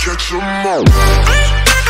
catch 'em all.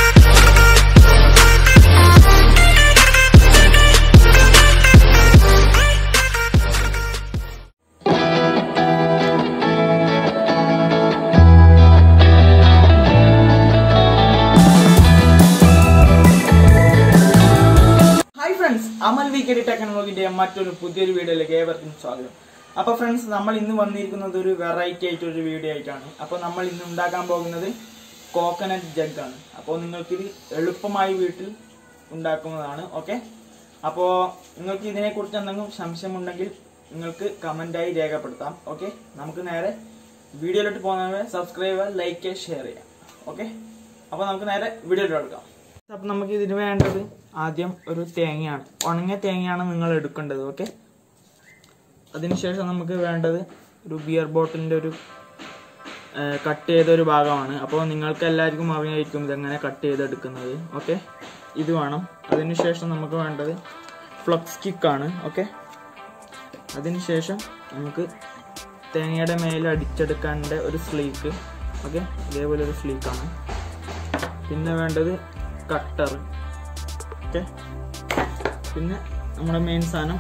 Hi friends Amal V K D ടെക്നോളജിന്റെ മറ്റൊരു പുതിയൊരു വീഡിയോയിലേക്ക് ഏവർക്കും സ്വാഗതം അപ്പൊ ഫ്രണ്ട്സ് നമ്മൾ ഇന്ന് വന്നിരിക്കുന്നത് ഒരു വെറൈറ്റി ആയിട്ട് ഒരു വീഡിയോ ആയിട്ടാണ് അപ്പൊ നമ്മൾ ഇന്ന് ഉണ്ടാക്കാൻ പോകുന്നത് കോക്കനട്ട് ജഗ് ആണ് അപ്പോൾ നിങ്ങൾക്ക് ഇത് എളുപ്പമായി വീട്ടിൽ ഉണ്ടാക്കുന്നതാണ് ഓക്കെ അപ്പോൾ നിങ്ങൾക്ക് ഇതിനെക്കുറിച്ച് എന്തെങ്കിലും സംശയമുണ്ടെങ്കിൽ നിങ്ങൾക്ക് കമന്റായി രേഖപ്പെടുത്താം ഓക്കെ നമുക്ക് നേരെ വീഡിയോയിലോട്ട് പോകുന്നവരെ സബ്സ്ക്രൈബ് ലൈക്ക് ഷെയർ ചെയ്യാം ഓക്കെ അപ്പോൾ നമുക്ക് നേരെ വീഡിയോയിലോട്ട് എടുക്കാം അപ്പം നമുക്ക് ഇതിന് വേണ്ടത് ആദ്യം ഒരു തേങ്ങയാണ് ഉണങ്ങിയ തേങ്ങയാണ് നിങ്ങൾ എടുക്കേണ്ടത് ഓക്കെ അതിനുശേഷം നമുക്ക് വേണ്ടത് ഒരു ബിയർ ബോട്ടിലിൻ്റെ ഒരു കട്ട് ചെയ്ത ഒരു ഭാഗമാണ് അപ്പോൾ നിങ്ങൾക്ക് എല്ലാവർക്കും അറിയായിരിക്കും ഇതെങ്ങനെ കട്ട് ചെയ്തെടുക്കുന്നത് ഓക്കെ ഇത് വേണം അതിനുശേഷം നമുക്ക് വേണ്ടത് ഫ്ലക്സ് കിക്കാണ് ഓക്കെ അതിനുശേഷം നമുക്ക് തേങ്ങയുടെ മേലെ അടിച്ചെടുക്കേണ്ട ഒരു സ്ലീക്ക് ഓക്കെ ഇതേപോലെ ഒരു സ്ലീക്കാണ് പിന്നെ വേണ്ടത് കട്ടർ ഓക്കെ പിന്നെ നമ്മുടെ മെയിൻ സാധനം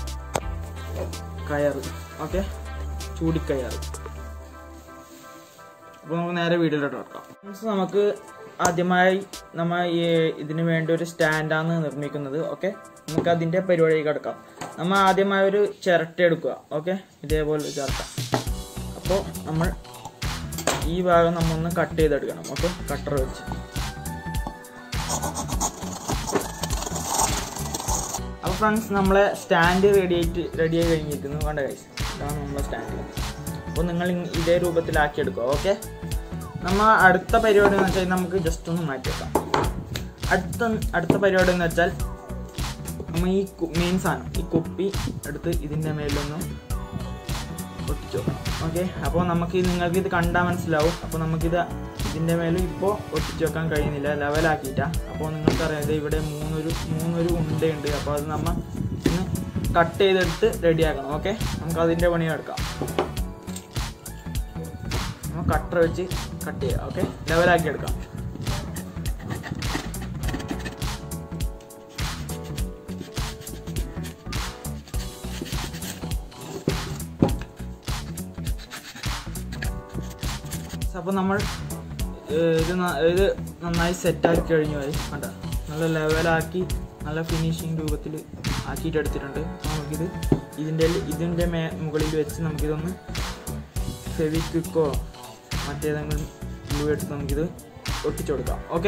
കയറ് ഓക്കെ ചൂടിക്കയറ് അപ്പോൾ നമുക്ക് നേരെ വീഡിയോയിലോട്ട് വെക്കാം Friends, നമുക്ക് ആദ്യമായി നമ്മൾ ഈ ഇതിന് വേണ്ടി ഒരു സ്റ്റാൻഡാണ് നിർമ്മിക്കുന്നത് ഓക്കെ നമുക്ക് അതിൻ്റെ പരിപാടിയിലേക്ക് എടുക്കാം നമ്മൾ ആദ്യമായി ഒരു ചിരട്ട എടുക്കുക ഓക്കെ ഇതേപോലെ ചിരട്ട അപ്പോൾ നമ്മൾ ഈ ഭാഗം നമ്മൾ ഒന്ന് കട്ട് ചെയ്തെടുക്കണം ഓക്കെ കട്ടർ വെച്ച് അപ്പോൾ ഫ്രണ്ട്സ് നമ്മളെ സ്റ്റാൻഡ് റെഡി ആയിട്ട് റെഡി ആയി കഴിഞ്ഞിരിക്കുന്നു വേണ്ട കൈസ് ഇതാണ് നമ്മളെ സ്റ്റാൻഡ് അപ്പോൾ നിങ്ങൾ ഇ- ഇതേ രൂപത്തിലാക്കി എടുക്കുക ഓക്കെ നമ്മൾ അടുത്ത പരിപാടി എന്ന് വെച്ചാൽ നമുക്ക് ജസ്റ്റ് ഒന്ന് മാറ്റി വെക്കാം അടുത്ത അടുത്ത പരിപാടി എന്ന് വെച്ചാൽ നമ്മൾ ഈ മെയിൻ സാധനം ഈ കുപ്പി എടുത്ത് ഇതിൻ്റെ മേലൊന്ന് ഒട്ടിച്ചു വെക്കണം ഓക്കെ അപ്പോൾ നമുക്ക് ഇത് നിങ്ങൾക്ക് ഇത് കണ്ടാൽ മനസ്സിലാവും അപ്പോൾ നമുക്കിത് ഇതിൻ്റെ മേലും ഇപ്പോൾ ഒട്ടിച്ചു വെക്കാൻ കഴിയുന്നില്ല ലെവലാക്കിയിട്ടാ അപ്പോൾ നിങ്ങൾക്കറിയാം ഇത് ഇവിടെ മൂന്നൊരു മൂന്നൊരു ഉണ്ടയുണ്ട് അപ്പോൾ അത് നമ്മൾ ഒന്ന് കട്ട് ചെയ്തെടുത്ത് റെഡിയാക്കണം ഓക്കെ നമുക്ക് അതിൻ്റെ പണി എടുക്കാം നമ്മൾ കട്ടർ വെച്ച് കട്ട് ചെയ്യാം ഓക്കെ ലെവലാക്കി എടുക്കാം അപ്പോൾ നമ്മൾ ഏഹ്, ഇത് ന- ഇത് നന്നായി സെറ്റാക്കി കഴിഞ്ഞു പോയി കണ്ട നല്ല ലെവലാക്കി നല്ല ഫിനിഷിങ് രൂപത്തിൽ ആക്കിയിട്ട് എടുത്തിട്ടുണ്ട് അപ്പോൾ നമുക്കിത് ഇതിൻ്റെ ഇതിൻ്റെ മേ മുകളിൽ വെച്ച് നമുക്കിതൊന്ന് ഫെവിക്വിക്കോ മറ്റേതെങ്കിലും ഗ്ലൂ എടുത്ത് നമുക്കിത് ഒട്ടിച്ചു കൊടുക്കാം ഓക്കെ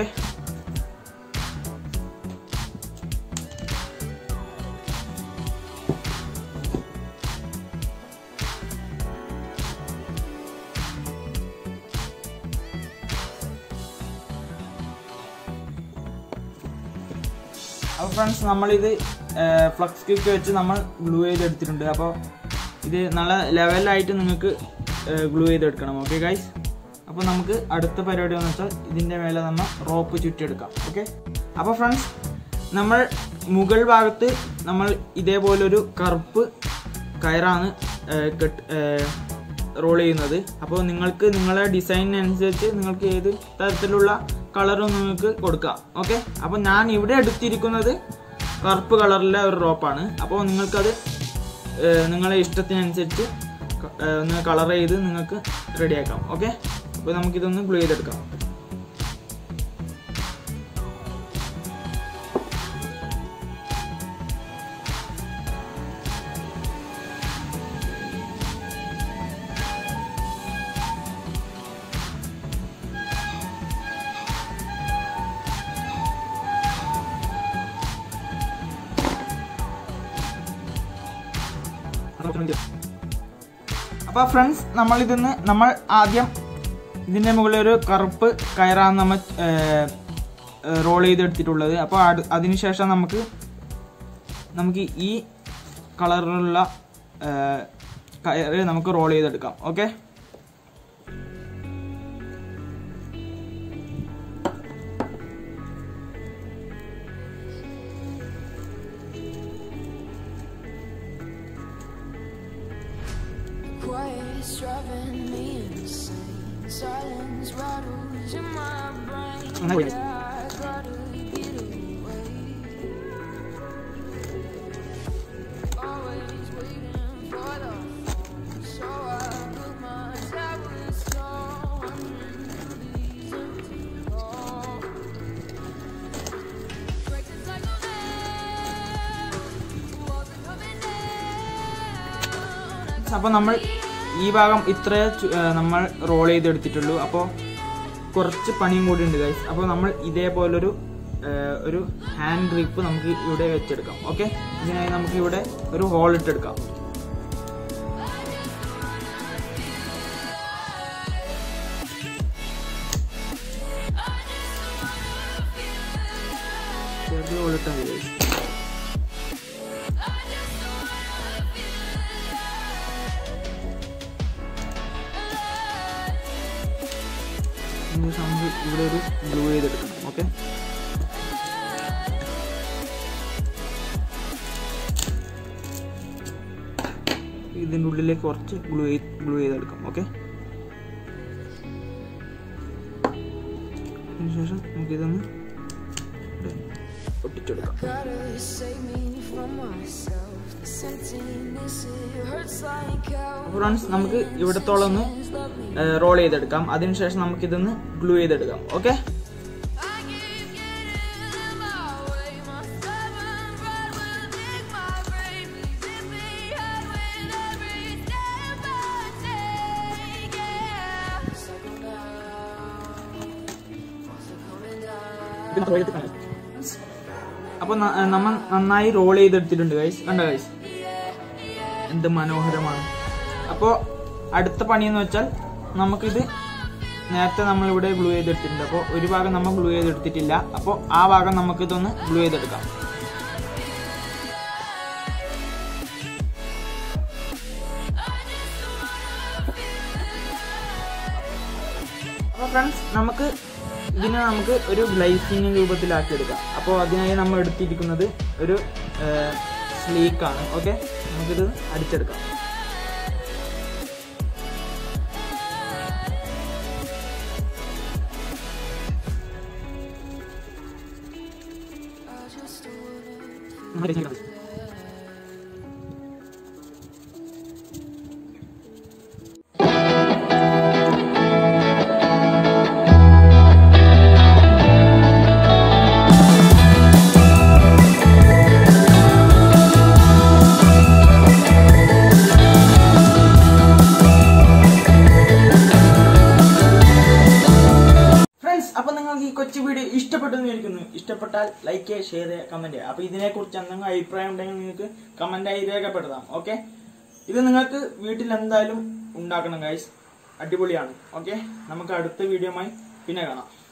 അപ്പോൾ ഫ്രണ്ട്സ് നമ്മളിത് ഫ്ലക്സ് ക്യൂക്ക് വെച്ച് നമ്മൾ ഗ്ലൂ ചെയ്തെടുത്തിട്ടുണ്ട് അപ്പോൾ ഇത് നല്ല ലെവലായിട്ട് നിങ്ങൾക്ക് ഗ്ലൂ ചെയ്തെടുക്കണം ഓക്കെ ഗൈസ് അപ്പോൾ നമുക്ക് അടുത്ത പരിപാടി എന്ന് വെച്ചാൽ ഇതിൻ്റെ മേലെ നമ്മൾ റോപ്പ് ചുറ്റിയെടുക്കാം ഓക്കെ അപ്പോൾ ഫ്രണ്ട്സ് നമ്മൾ മുകൾ ഭാഗത്ത് നമ്മൾ ഇതേപോലൊരു കറുപ്പ് കയറാണ് ഏഹ്, കെട്ട് റോൾ ചെയ്യുന്നത് അപ്പോൾ നിങ്ങൾക്ക് നിങ്ങളെ ഡിസൈനിനനുസരിച്ച് നിങ്ങൾക്ക് ഏത് തരത്തിലുള്ള കളറും നിങ്ങൾക്ക് കൊടുക്കാം ഓക്കെ അപ്പോൾ ഞാൻ ഇവിടെ എടുത്തിരിക്കുന്നത് കറുപ്പ് കളറിലെ ഒരു റോപ്പാണ് അപ്പോൾ നിങ്ങൾക്കത് ഏഹ്, നിങ്ങളെ ഇഷ്ടത്തിനനുസരിച്ച് ക- ഏഹ്, ഒന്ന് കളർ ചെയ്ത് നിങ്ങൾക്ക് റെഡിയാക്കാം ഓക്കെ അപ്പോൾ നമുക്കിതൊന്ന് ഗ്ലൂ ചെയ്തെടുക്കാം അപ്പൊ ഫ്രണ്ട്സ് നമ്മൾ ഇതിന്ന് നമ്മൾ ആദ്യം ഇതിന്റെ മുകളിൽ ഒരു കറുപ്പ് കയറാണ് നമ്മൾ റോൾ ചെയ്തെടുത്തിട്ടുള്ളത് അപ്പോൾ അതിനുശേഷം നമുക്ക് നമുക്ക് ഈ കളറിലുള്ള കയറ് നമുക്ക് റോൾ ചെയ്തെടുക്കാം okay Quiet is driving me insane. silence rattles in my brain. അങ്ങനെ പോയി. I gotta get away. Always waiting for the phone, so I put my tablet on these empty halls. Breaks the cycle now. Walls are coming down. അപ്പോൾ നമ്മൾ ഈ ഭാഗം ഇത്രേ ചു- ഏ, നമ്മൾ റോൾ ചെയ്തെടുത്തിട്ടുള്ളൂ അപ്പോൾ കുറച്ച് പണിയും കൂടി ഉണ്ട് ഗൈസ് അപ്പോൾ നമ്മൾ ഇതേപോലൊരു ഏ, ഒരു ഹാൻഡ് ഗ്രിപ്പ് നമുക്ക് ഇവിടെ വെച്ചെടുക്കാം ഓക്കെ ഇതിനായി നമുക്ക് ഇവിടെ ഒരു ഹോൾ ഇട്ടെടുക്കാം ചെറിയ ഹോൾ ഇട്ടാൽ മതി guys. ഇനി നമുക്ക് ഇവിടെ ഒരു ഗ്ലൂ ചെയ്തെടുക്കണം ഓക്കെ ഇതിൻ്റെ ഉള്ളിലേക്ക് കുറച്ച് ഗ്ലൂ ഗ്ലൂ ചെയ്തെടുക്കാം ഓക്കെ അതിനുശേഷം നമുക്കിതൊന്ന് ഇവിടെ ഒട്ടിച്ചെടുക്കാം Gotta save me from myself. This emptiness, it hurts like hell. Friends നമുക്ക് ഇവിടത്തോളം ഒന്ന് Love me. റോൾ ചെയ്തെടുക്കാം അതിനുശേഷം നമുക്കിതൊന്ന് ഗ്ലൂ ചെയ്തെടുക്കാം okay I keep getting in my way. My stubborn pride will dig my brain. Please hit me hard with every step I take. Yeah. Cycle down. Walls are coming down. അപ്പൊ ന- നമ്മൾ നന്നായി role ചെയ്തെടുത്തിട്ടുണ്ട് guys കണ്ട guys എന്ത് മനോഹരമാണ് അപ്പോൾ അടുത്ത പണി എന്ന് വെച്ചാൽ നമുക്കിത് നേരത്തെ നമ്മൾ ഇവിടെ ഗ്ലൂ ചെയ്തെടുത്തിട്ടുണ്ട് അപ്പോൾ ഒരു ഭാഗം നമ്മൾ ഗ്ലൂ ചെയ്തെടുത്തിട്ടില്ല അപ്പോൾ ആ ഭാഗം നമുക്കിതൊന്ന് ഗ്ലൂ ചെയ്തെടുക്കാം അപ്പോൾ ഫ്രണ്ട്സ് നമുക്ക് ഇതിനെ നമുക്ക് ഒരു ഗ്ലൈസിങ് രൂപത്തിലാക്കി എടുക്കാം അപ്പോൾ അതിനായി നമ്മൾ എടുത്തിരിക്കുന്നത് ഒരു സ്ലീക്കാണ് ഓക്കെ നമുക്കിത് അടിച്ചെടുക്കാം I just wanna നമുക്ക് അടിച്ചെടുക്കാം. ഫ്രണ്ട്സ് അപ്പൊ നിങ്ങൾക്ക് ഈ കൊച്ചു വീഡിയോ ഇഷ്ടപ്പെട്ടു എന്ന് വിചാരിക്കുന്നു ഇഷ്ടപ്പെട്ടാൽ ലൈക്ക് ചെയ്യുക ഷെയർ ചെയ്യുക കമന്റ് ചെയ്യുക അപ്പൊ ഇതിനെ കുറിച്ച് എന്തെങ്കിലും അഭിപ്രായം ഉണ്ടെങ്കിൽ നിങ്ങൾക്ക് കമന്റ് ആയി രേഖപ്പെടുത്താം ഓക്കെ ഇത് നിങ്ങൾക്ക് വീട്ടിൽ എന്തായാലും ഉണ്ടാക്കണം ഗൈസ് അടിപൊളിയാണ് ഓക്കെ നമുക്ക് അടുത്ത വീഡിയോയുമായി പിന്നെ കാണാം